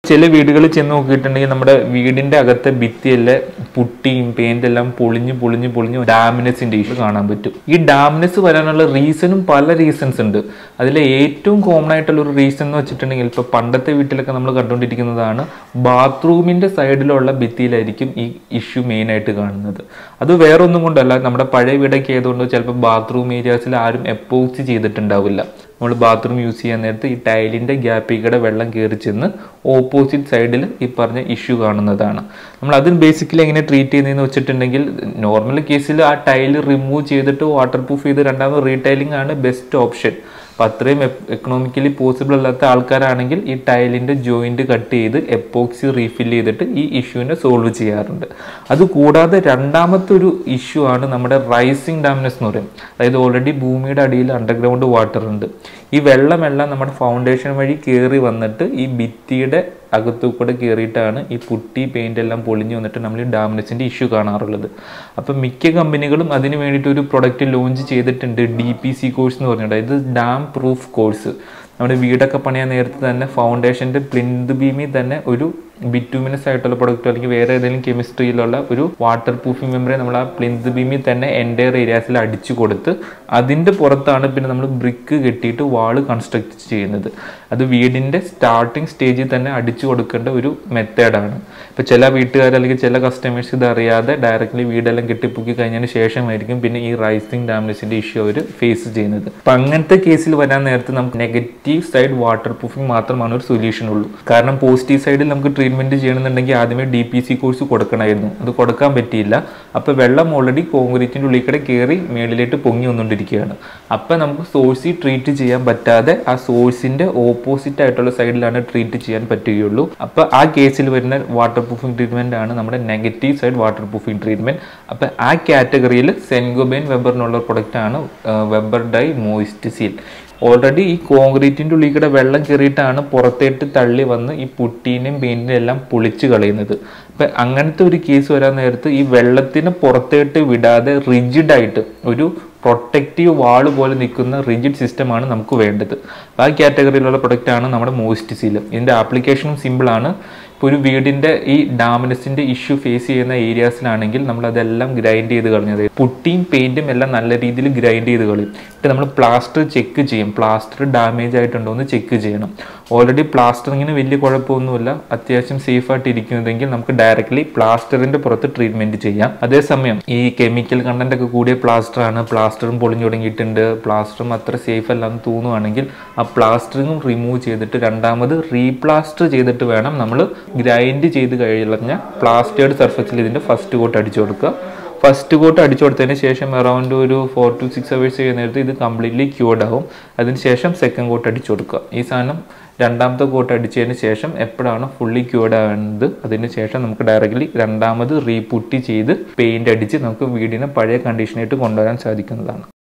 ചില വീടുകളിൽ ചെന്ന് നോക്കിയിട്ടുണ്ടെങ്കിൽ നമ്മുടെ വീടിന്റെ അകത്തെ ഭിത്തിയെല്ലാം പുട്ടിയും പെയിന്റ് എല്ലാം പൊളിഞ്ഞ് പൊളിഞ്ഞ് പൊളിഞ്ഞ് ഡാമിനസിന്റെ ഇഷ്യൂ കാണാൻ പറ്റും ഈ ഡാമിനസ് വരാനുള്ള റീസണും പല റീസൺസ് ഉണ്ട് അതിലെ ഏറ്റവും കോമൺ ആയിട്ടുള്ള ഒരു റീസൺ എന്ന് വെച്ചിട്ടുണ്ടെങ്കിൽ ഇപ്പൊ പണ്ടത്തെ വീട്ടിലൊക്കെ നമ്മൾ കണ്ടുകൊണ്ടിരിക്കുന്നതാണ് ബാത്റൂമിന്റെ സൈഡിലുള്ള ഭിത്തിയിലായിരിക്കും ഈ ഇഷ്യൂ മെയിൻ ആയിട്ട് കാണുന്നത് അത് വേറെ ഒന്നും കൊണ്ടല്ല നമ്മുടെ പഴയ വീടൊക്കെ ആയതുകൊണ്ട് ചിലപ്പോൾ ബാത്റൂം ഏരിയാസിൽ ആരും എപ്പോക്സി ചെയ്തിട്ടുണ്ടാവില്ല നമ്മൾ ബാത്റൂം യൂസ് ചെയ്യാൻ നേരത്ത് ഈ ടൈലിന്റെ ഗ്യാപ്പിൽ കൂടെ വെള്ളം കയറി ചെന്ന് ഓപ്പോസിറ്റ് സൈഡിൽ ഈ പറഞ്ഞ ഇഷ്യൂ കാണുന്നതാണ് നമ്മൾ അതിന് ബേസിക്കലി എങ്ങനെ ട്രീറ്റ് ചെയ്യുന്നതെന്ന് വെച്ചിട്ടുണ്ടെങ്കിൽ നോർമൽ കേസിൽ ആ ടൈല് റിമൂവ് ചെയ്തിട്ട് വാട്ടർ പ്രൂഫ് ചെയ്ത് രണ്ടാമത് റീടൈലിംഗ് ആണ് ബെസ്റ്റ് ഓപ്ഷൻ അപ്പം അത്രയും എക്കണോമിക്കലി പോസിബിൾ അല്ലാത്ത ആൾക്കാരാണെങ്കിൽ ഈ ടൈലിന്റെ ജോയിന്റ് കട്ട് ചെയ്ത് എപ്പോക്സി റീഫിൽ ചെയ്തിട്ട് ഈ ഇഷ്യൂവിനെ സോൾവ് ചെയ്യാറുണ്ട് അതുകൂടാതെ രണ്ടാമത്തെ ഒരു ഇഷ്യൂ ആണ് നമ്മുടെ റൈസിങ് ഡാമിനസ് എന്ന് പറയും അതായത് ഓൾറെഡി ഭൂമിയുടെ അടിയിൽ അണ്ടർഗ്രൗണ്ട് വാട്ടർ ഉണ്ട് ഈ വെള്ളമെല്ലാം നമ്മുടെ ഫൗണ്ടേഷൻ വഴി കയറി വന്നിട്ട് ഈ ഭിത്തിയുടെ അകത്തു കൂടെ കയറിയിട്ടാണ് ഈ പുട്ടി പെയിന്റ് എല്ലാം പൊളിഞ്ഞു വന്നിട്ട് നമ്മൾ ഈ ഡാമിനസിന്റെ ഇഷ്യൂ കാണാറുള്ളത് അപ്പം മിക്ക കമ്പനികളും അതിന് വേണ്ടിയിട്ട് ഒരു പ്രൊഡക്റ്റ് ലോഞ്ച് ചെയ്തിട്ടുണ്ട് ഡി പി സി കോഴ്സ് എന്ന് പറഞ്ഞിട്ട് ഇത് ഡാം പ്രൂഫ് കോഴ്സ് നമ്മുടെ വീടൊക്കെ പണിയാൻ നേരത്തെ തന്നെ ഫൗണ്ടേഷന്റെ പ്ലിന്ത് ബീമിൽ തന്നെ ഒരു ബിറ്റുമിനസ് ആയിട്ടുള്ള പ്രൊഡക്റ്റ് അല്ലെങ്കിൽ വേറെ ഏതെങ്കിലും കെമിസ്ട്രിയിലുള്ള ഒരു വാട്ടർ പ്രൂഫിംഗ് മെമ്പറെ നമ്മൾ ആ പ്ലിന്ത് ബീമിൽ തന്നെ എൻ്റയർ ഏരിയാസിൽ അടിച്ചു കൊടുത്ത് അതിൻ്റെ പുറത്താണ് പിന്നെ നമ്മൾ ബ്രിക്ക് കെട്ടിയിട്ട് വാള് കൺസ്ട്രക്ട് ചെയ്യുന്നത് അത് വീടിൻ്റെ സ്റ്റാർട്ടിങ് സ്റ്റേജിൽ തന്നെ അടിച്ചു കൊടുക്കേണ്ട ഒരു മെത്തേഡാണ് ഇപ്പോൾ ചില വീട്ടുകാർ അല്ലെങ്കിൽ ചില കസ്റ്റമേഴ്സ് ഇത് അറിയാതെ ഡയറക്റ്റ്ലി വീടെല്ലാം കെട്ടിപ്പൊക്കി കഴിഞ്ഞതിന് ശേഷമായിരിക്കും പിന്നെ ഈ റൈസിങ് ഡാമേജിൻ്റെ ഇഷ്യൂ അവർ ഫേസ് ചെയ്യുന്നത് അപ്പം അങ്ങനത്തെ കേസിൽ വരാൻ നേരത്ത് നമുക്ക് നെഗറ്റീവ് സൈഡ് വാട്ടർ പ്രൂഫിംഗ് മാത്രമാണ് ഒരു സൊല്യൂഷൻ ഉള്ളൂ കാരണം പോസിറ്റീവ് സൈഡിൽ നമുക്ക് ട്രീറ്റ്മെന്റ് ചെയ്യണമെന്നുണ്ടെങ്കിൽ ആദ്യമേ ഡി പി സി കോഴ്സ് കൊടുക്കണമായിരുന്നു അത് കൊടുക്കാൻ പറ്റിയില്ല അപ്പോൾ വെള്ളം ഓൾറെഡി കോൺക്രീറ്റിൻ്റെ ഉള്ളിൽ കൂടെ കയറി മേളിലേക്ക് പൊങ്ങി വന്നുകൊണ്ടിരിക്കുകയാണ് അപ്പം നമുക്ക് സോഴ്സിൽ ട്രീറ്റ് ചെയ്യാൻ പറ്റാതെ ആ സോഴ്സിന്റെ ഓപ്പോസിറ്റ് ആയിട്ടുള്ള സൈഡിലാണ് ട്രീറ്റ് ചെയ്യാൻ പറ്റുകയുള്ളൂ അപ്പോൾ ആ കേസിൽ വരുന്ന വാട്ടർ പ്രൂഫിംഗ് ട്രീറ്റ്മെന്റ് ആണ് നമ്മുടെ negative side waterproofing treatment അപ്പോൾ ആ കാറ്റഗറിയിൽ സെൻഗോബൈൻ വെബറിനുള്ള പ്രൊഡക്റ്റ് ആണ് Weber dry moist seal already ഈ കോൺക്രീറ്റിന്റെ ഉള്ളിൽ കൂടെ വെള്ളം കയറിയിട്ടാണ് പുറത്തേട്ട് തള്ളി വന്ന് ഈ പുട്ടീനെയും പെയിന്റിനെയും എല്ലാം പൊളിച്ച് കളയുന്നത് അപ്പൊ അങ്ങനത്തെ ഒരു കേസ് വരാൻ നേരത്ത് ഈ വെള്ളത്തിന് പുറത്തേട്ട് വിടാതെ റിജിഡ് ആയിട്ട് ഒരു പ്രൊട്ടക്റ്റീവ് വാള് പോലെ നിൽക്കുന്ന റിജിഡ് സിസ്റ്റമാണ് നമുക്ക് വേണ്ടത് ആ കാറ്റഗറിയിലുള്ള പ്രൊഡക്റ്റ് ആണ് നമ്മുടെ മോസ്റ്റ് സീൽ ഇതിന്റെ ആപ്ലിക്കേഷനും സിമ്പിൾ ആണ് ഇപ്പോൾ ഒരു വീടിന്റെ ഈ ഡാമിനസിന്റെ ഇഷ്യൂ ഫേസ് ചെയ്യുന്ന ഏരിയാസിലാണെങ്കിൽ നമ്മൾ അതെല്ലാം ഗ്രൈൻഡ് ചെയ്ത് കളഞ്ഞത് പുട്ടിയും പെയിന്റും എല്ലാം നല്ല രീതിയിൽ ഗ്രൈൻഡ് ചെയ്ത് കളയും എന്നിട്ട് നമ്മൾ പ്ലാസ്റ്റർ ചെക്ക് ചെയ്യും പ്ലാസ്റ്റർ ഡാമേജ് ആയിട്ടുണ്ടോ എന്ന് ചെക്ക് ചെയ്യണം ഓൾറെഡി പ്ലാസ്റ്ററിങ്ങിന് വലിയ കുഴപ്പമൊന്നുമില്ല അത്യാവശ്യം സേഫ് ആയിട്ട് ഇരിക്കുന്നതെങ്കിൽ നമുക്ക് ഡയറക്റ്റ്ലി പ്ലാസ്റ്ററിന്റെ പുറത്ത് ട്രീറ്റ്മെന്റ് ചെയ്യാം അതേസമയം ഈ കെമിക്കൽ കണ്ടന്റ് ഒക്കെ കൂടിയ പ്ലാസ്റ്റർ ആണ് പ്ലാസ്റ്ററും പൊളിഞ്ഞു തുടങ്ങിയിട്ടുണ്ട് പ്ലാസ്റ്ററും അത്ര സേഫ് അല്ല എന്ന് തോന്നുവാണെങ്കിൽ ആ പ്ലാസ്റ്ററിങ്ങും റിമൂവ് ചെയ്തിട്ട് രണ്ടാമത് റീപ്ലാസ്റ്റർ ചെയ്തിട്ട് വേണം നമ്മൾ ഗ്രൈൻഡ് ചെയ്ത് കഴിഞ്ഞ പ്ലാസ്റ്റേർഡ് സർഫസിൽ ഇതിന്റെ ഫസ്റ്റ് കോട്ട് അടിച്ചു കൊടുക്കുക ഫസ്റ്റ് കോട്ട് അടിച്ചു കൊടുത്തതിന് ശേഷം അറൗണ്ട് ഒരു ഫോർ ടു സിക്സ് അവേഴ്സ് ചെയ്യുന്ന നേരത്ത് ഇത് കംപ്ലീറ്റ്ലി ക്യൂർഡ് ആവും അതിന് ശേഷം സെക്കൻഡ് കോട്ട് അടിച്ചു കൊടുക്കുക ഈ സാധനം രണ്ടാമത്തെ കോട്ട് അടിച്ചതിന് ശേഷം എപ്പോഴാണ് ഫുള്ളി ക്യൂർഡ് ആവുന്നത് അതിന് ശേഷം നമുക്ക് ഡയറക്റ്റ്ലി രണ്ടാമത് റീപുട്ടി ചെയ്ത് പെയിന്റ് അടിച്ച് നമുക്ക് വീടിനെ പഴയ കണ്ടീഷനായിട്ട് കൊണ്ടുവരാൻ സാധിക്കുന്നതാണ്